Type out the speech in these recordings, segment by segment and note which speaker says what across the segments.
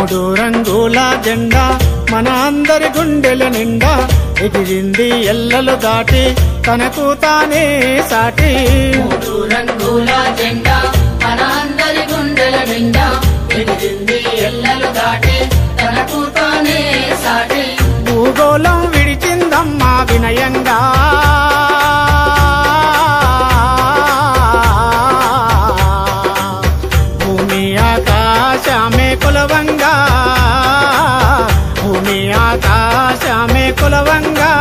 Speaker 1: మూడు రంగుల జెండా మన అందరి గుండెల నిండా ఎగిరింది ఎల్లలు దాటి తనకు తానే సాటి
Speaker 2: మూడు రంగుల జెండా మన అందరి గుండెల నిండా ఎగిరింది ఎల్లలు దాటి తనకు తానే సాటి
Speaker 1: భూగోళం విడిచిందమ్మా వినయంగా భూమి ఆకాశమే కులవంగా భూమి ఆకాశమే కులవంగా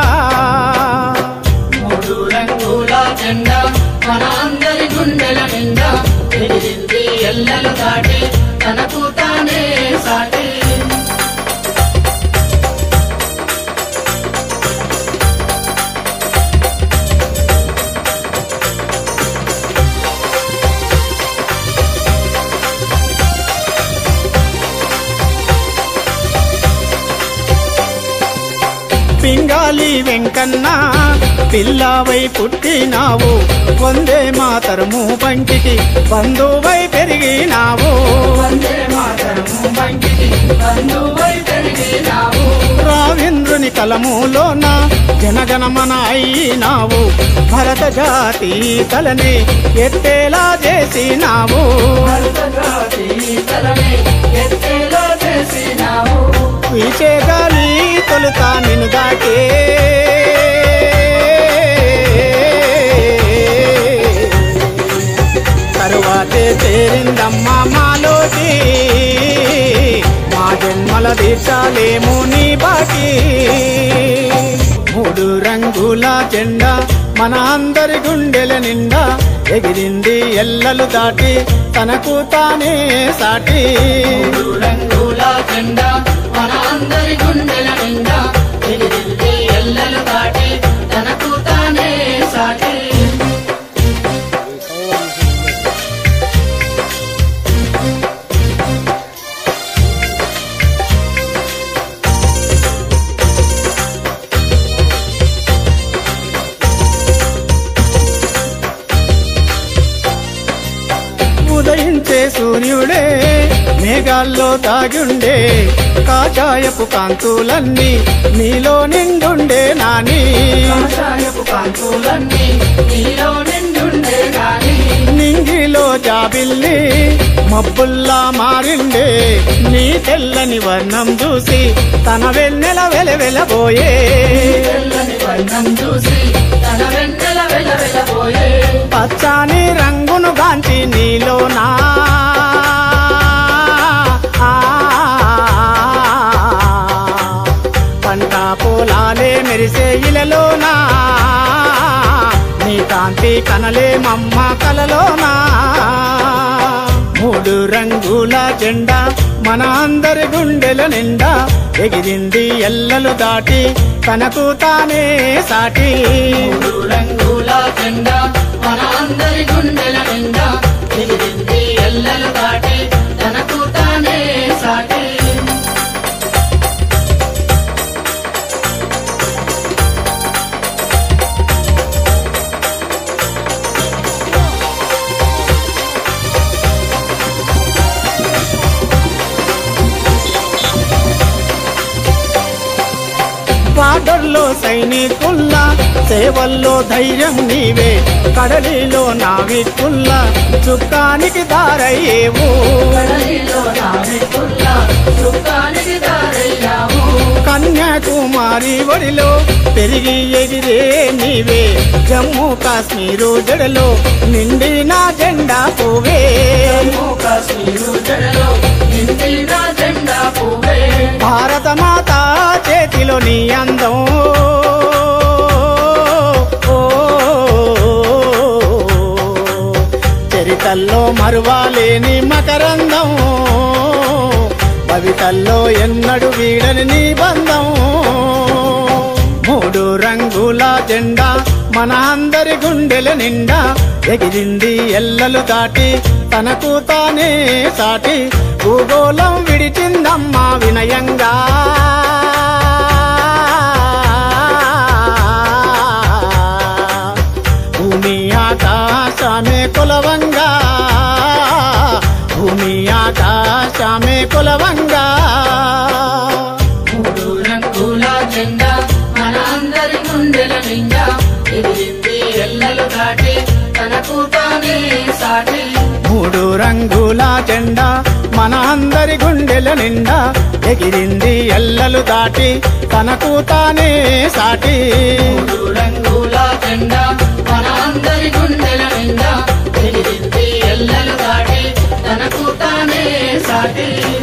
Speaker 2: మూడు రంగుల జెండా మన అందరి గుండెల నిండా ఎగిరింది ఎల్లలు దాటి తనకు తానే సాటి
Speaker 1: పింగాలి వెంకన్న పిల్లవై పుట్టినావు వందే మాతరము పంకిటి బంధువై పెరిగినావు
Speaker 2: వందే మాతరము బంకిటి బంధువై పెరిగినావు
Speaker 1: రావేంద్రుని కలములోన జనగణమన అయినావు భరత జాతి తలని ఎత్తేలా చేసినావు
Speaker 2: భరత జాతి తలనే ఎత్తేలా చేసినావు
Speaker 1: వీచే గాలి తొలుత నిన్ను దాటే తరువాతే చేరిందమ్మా మాలోకి మా జన్మల తీర్చాలేమో నీ బాకి మూడు రంగుల జెండా మన అందరి గుండెల నిండా ఎగిరింది ఎల్లలు దాటి తనకు తానే సాటి
Speaker 2: మూడు రంగుల జెండా మన అందరి గుండెల నిండా ఎగిరింది ఎల్లలు దాటి తనకు తానే సాటి
Speaker 1: ఉదయించే సూర్యుడే మేఘాల్లో దాగుండే కాచాయపు కాంతులన్నీ నీలో నిండుండే నాని
Speaker 2: కాషాయపు కాంతులన్నీ నీలో నిండుండే గాని
Speaker 1: నింగిలో జాబిల్లి మబ్బుల్లా మారిండే నీ తెల్లని వర్ణం చూసి తన వెన్నెల వెలవెలబోయే
Speaker 2: తెల్లని వర్ణం చూసి తన వెన్నెల వెల వెలబోయే
Speaker 1: పచ్చాని రంగును గాంచి నీలోనా పంట పొలాలే మెరిసే ఇలలోనా నీ కాంతి కనలే మమ్మ కలలోనా మూడు రంగుల జెండా మన అందరి గుండెల నిండా ఎగిరింది ఎల్లలు దాటి తనకు తానే సాటి
Speaker 2: మూడు రంగుల జెండా మన అందరి గుండెల నిండా ఎగిరింది ఎల్లలు దాటి తనకు తానే సాటి
Speaker 1: బార్డర్లో సైనికుల్లా సేవల్లో ధైర్యం నీవే కడలిలో నావికుల్లా చుక్కానికి దారయ్యేవు
Speaker 2: కడలిలో నావికుల్ల సుఖానికి దారయ్యావు
Speaker 1: కన్యాకుమారి ఒడిలో పెరిగి ఎగిరే నీవే జమ్మూ కాశ్మీరు జడలో నిండిన జెండా పువ్వే
Speaker 2: జమ్మూ కాశ్మీరు జడలో నిండిన జెండా పువ్వే
Speaker 1: భారత మాత చేతిలో నీ అందం ఓ, చరితల్లో మరువాలేని మకరందం కవితల్లో ఎన్నడు వీడని నీ బంధం మూడు రంగుల జెండా మన అందరి గుండెల నిండా ఎగిరింది ఎల్లలు దాటి తనకు తానే సాటి భూగోళం విడిచిందమ్మా వినయంగా భూమి ఆకాశమే కులవంగా భూమి ఆకాశ ఆకాశమే కొలవంగా
Speaker 2: మూడు రంగుల జెండా మన అందరి గుండెల నిండా ఎగిరింది ఎల్లలు దాటి తనకు తానే సాటి
Speaker 1: మూడు రంగుల జెండా మన అందరి గుండెల నిండా ఎగిరింది ఎల్లలు దాటి తనకు తానే సాటి
Speaker 2: మూడు రంగుల జెండా మన అందరి గుండెల నిండా ఎగిరింది ఎల్లలు దాటి తనకు తానే సాటి